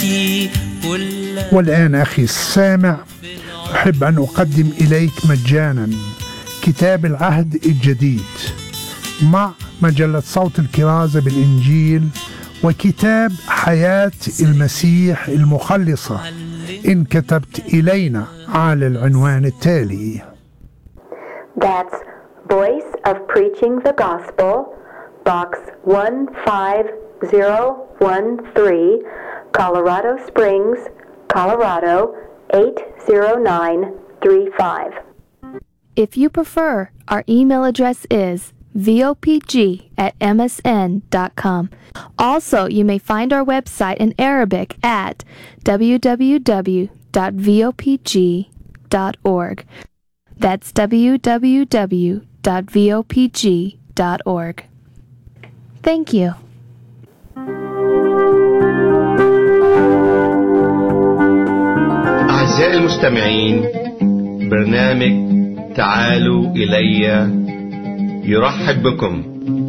حياتي كل والآن أخي السامع أحب أن أقدم إليك مجانا كتاب العهد الجديد مع مجلة صوت الكرازة بالإنجيل وكتاب حياة المسيح المخلصة إن كتبت إلينا على العنوان التالي That's Voice of Preaching the Gospel, Box 15013, Colorado Springs, Colorado 80935. If you prefer, our email address is vopg at msn.com. Also, you may find our website in Arabic at www.vopg.org. That's www.vopg.org. Thank you. أعزائي المستمعين برنامج تعالوا إلي يرحب بكم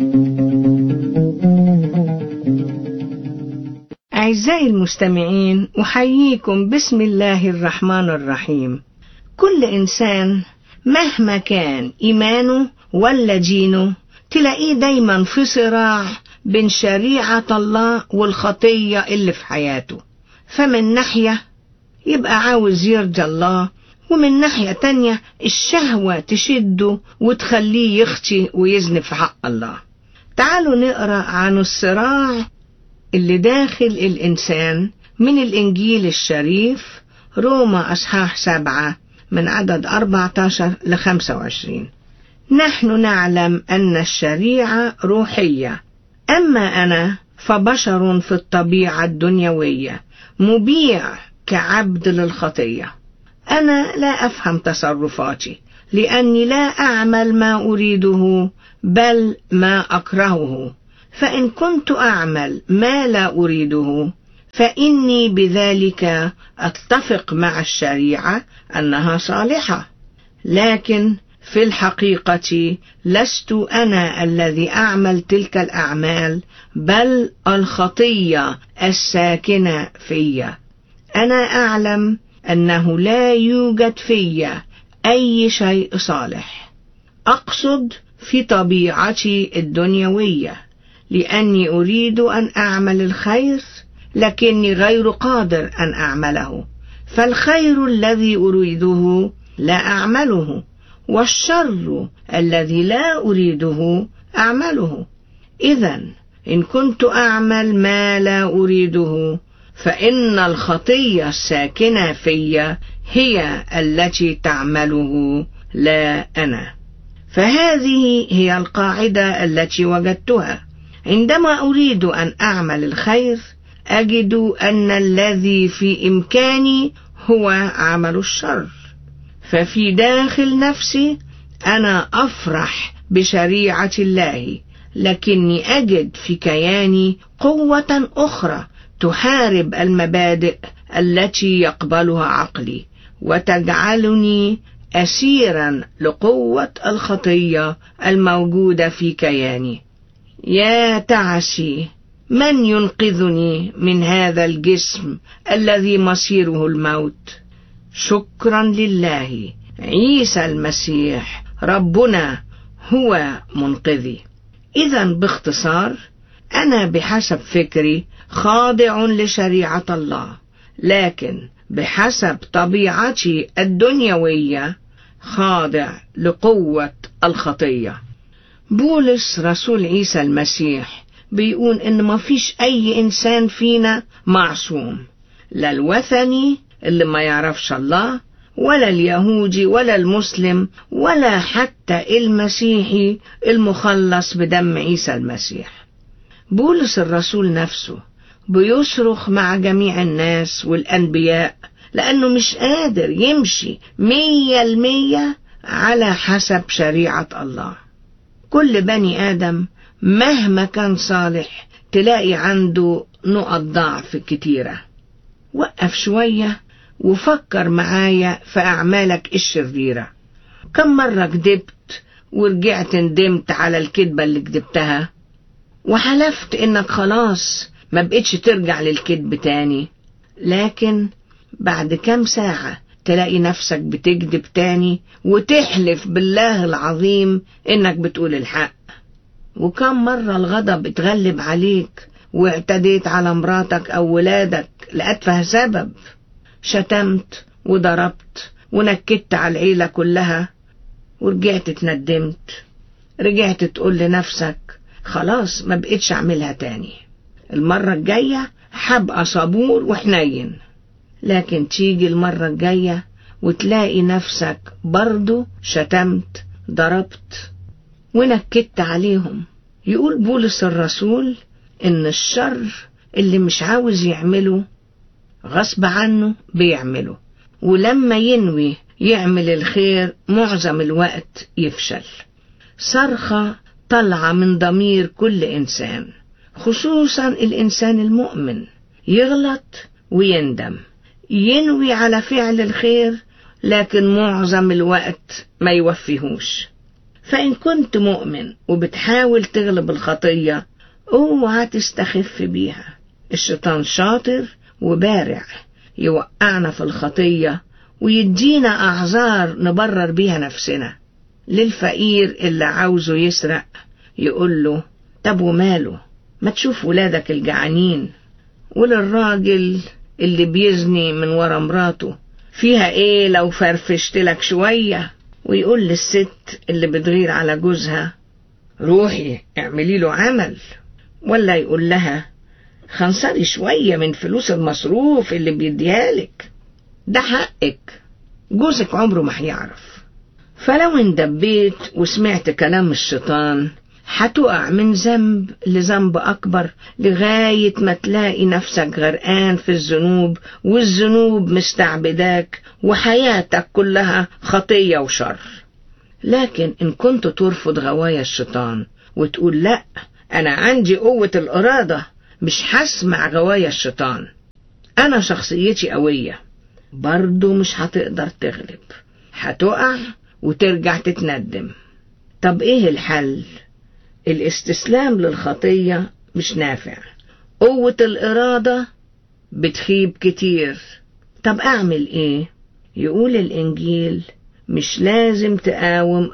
أعزائي المستمعين أحييكم بسم الله الرحمن الرحيم كل إنسان مهما كان إيمانه ولا دينه تلاقيه دايما في صراع بين شريعة الله والخطية اللي في حياته فمن ناحية يبقى عاوز يرضي الله ومن ناحية تانية الشهوة تشده وتخليه يخطي ويذنب في حق الله تعالوا نقرأ عن الصراع اللي داخل الإنسان من الإنجيل الشريف روما أصحاح سبعة من عدد 14 ل 25 نحن نعلم أن الشريعة روحية أما أنا فبشر في الطبيعة الدنيوية مبيع كعبد للخطية أنا لا أفهم تصرفاتي لأني لا أعمل ما أريده بل ما أكرهه فإن كنت أعمل ما لا أريده فإني بذلك أتفق مع الشريعة أنها صالحة لكن في الحقيقة لست أنا الذي أعمل تلك الأعمال بل الخطية الساكنة في أنا أعلم أنه لا يوجد في أي شيء صالح أقصد في طبيعتي الدنيوية لأني أريد أن أعمل الخير لكني غير قادر أن أعمله فالخير الذي أريده لا أعمله والشر الذي لا أريده أعمله إذا إن كنت أعمل ما لا أريده فإن الخطية الساكنة في هي التي تعمله لا أنا فهذه هي القاعدة التي وجدتها عندما أريد أن أعمل الخير أجد أن الذي في إمكاني هو عمل الشر ففي داخل نفسي أنا أفرح بشريعة الله لكني أجد في كياني قوة أخرى تحارب المبادئ التي يقبلها عقلي وتجعلني أسيرا لقوة الخطية الموجودة في كياني يا تعسي من ينقذني من هذا الجسم الذي مصيره الموت شكرا لله عيسى المسيح ربنا هو منقذي اذا باختصار انا بحسب فكري خاضع لشريعه الله لكن بحسب طبيعتي الدنيويه خاضع لقوه الخطيه بولس رسول عيسى المسيح بيقول ان ما فيش اي انسان فينا معصوم لا الوثني اللي ما يعرفش الله ولا اليهودي ولا المسلم ولا حتى المسيحي المخلص بدم عيسى المسيح بولس الرسول نفسه بيصرخ مع جميع الناس والأنبياء لأنه مش قادر يمشي مية المية على حسب شريعة الله كل بني آدم مهما كان صالح تلاقي عنده نقط ضعف كتيرة وقف شوية وفكر معايا في أعمالك الشريرة كم مرة كدبت ورجعت ندمت على الكذبة اللي كدبتها وحلفت إنك خلاص ما بقتش ترجع للكذب تاني لكن بعد كام ساعة تلاقي نفسك بتكذب تاني وتحلف بالله العظيم انك بتقول الحق وكم مرة الغضب اتغلب عليك واعتديت على مراتك او ولادك لأتفه سبب شتمت وضربت ونكدت على العيلة كلها ورجعت اتندمت رجعت تقول لنفسك خلاص ما بقتش اعملها تاني المرة الجاية هبقى صبور وحنين لكن تيجي المرة الجاية وتلاقي نفسك برضو شتمت ضربت ونكدت عليهم يقول بولس الرسول ان الشر اللي مش عاوز يعمله غصب عنه بيعمله ولما ينوي يعمل الخير معظم الوقت يفشل صرخة طالعة من ضمير كل إنسان خصوصا الإنسان المؤمن يغلط ويندم ينوي على فعل الخير لكن معظم الوقت ما يوفيهوش فإن كنت مؤمن وبتحاول تغلب الخطية اوعى تستخف بيها الشيطان شاطر وبارع يوقعنا في الخطية ويدينا أعذار نبرر بيها نفسنا للفقير اللي عاوزه يسرق يقول له طب وماله ما تشوف ولادك الجعانين وللراجل اللي بيزني من ورا مراته فيها ايه لو فرفشت لك شوية ويقول للست اللي بتغير على جوزها روحي اعملي له عمل ولا يقول لها خنصري شوية من فلوس المصروف اللي بيديهالك ده حقك جوزك عمره ما هيعرف فلو اندبيت وسمعت كلام الشيطان هتقع من ذنب لذنب أكبر لغاية ما تلاقي نفسك غرقان في الذنوب والذنوب مستعبداك وحياتك كلها خطية وشر لكن إن كنت ترفض غوايا الشيطان وتقول لأ أنا عندي قوة الإرادة مش هسمع غوايا الشيطان أنا شخصيتي قوية برضو مش هتقدر تغلب هتقع وترجع تتندم طب ايه الحل الاستسلام للخطية مش نافع قوة الإرادة بتخيب كتير طب أعمل إيه؟ يقول الإنجيل مش لازم تقاوم